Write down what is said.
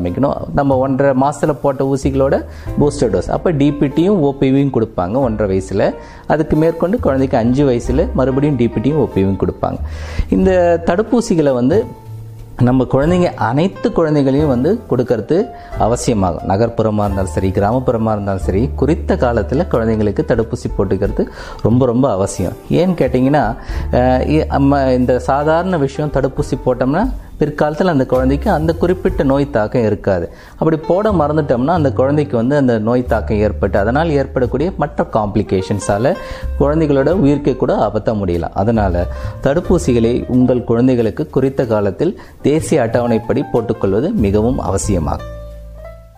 ஆரம்பிக்கணும் நம்ம ஒன்றரை மாசத்துல போட்ட ஊசிகளோட பூஸ்டர் டோஸ் அப்போ டிபிடியும் ஓபிவியும் கொடுப்பாங்க ஒன்றரை வயசுல அதுக்கு மேற்கொண்டு குழந்தைக்கு அஞ்சு வயசுல மறுபடியும் டிபிடியும் ஓபிவியும் கொடுப்பாங்க இந்த தடுப்பூசிகளை வந்து நம்ம குழந்தைங்க அனைத்து குழந்தைகளையும் வந்து கொடுக்கறது அவசியமாகும் நகர்ப்புறமாக இருந்தாலும் சரி கிராமப்புறமாக இருந்தாலும் சரி குறித்த காலத்தில் குழந்தைங்களுக்கு தடுப்பூசி போட்டுக்கிறது ரொம்ப ரொம்ப அவசியம் ஏன்னு கேட்டிங்கன்னா அஹ், இ- நம்ம இந்த சாதாரண விஷயம் தடுப்பூசி போட்டோம்னா பிற்காலத்தில் அந்த குழந்தைக்கு அந்த குறிப்பிட்ட நோய் தாக்கம் இருக்காது அப்படி போட மறந்துட்டோம்னா அந்த குழந்தைக்கு வந்து அந்த நோய் தாக்கம் ஏற்பட்டு அதனால் ஏற்படக்கூடிய மற்ற காம்ப்ளிகேஷன்ஸால குழந்தைகளோட உயிர்க்கை கூட அபத்த முடியலாம் அதனால தடுப்பூசிகளை உங்கள் குழந்தைகளுக்கு குறித்த காலத்தில் தேசிய அட்டவணைப்படி போட்டுக்கொள்வது மிகவும் அவசியமாகும்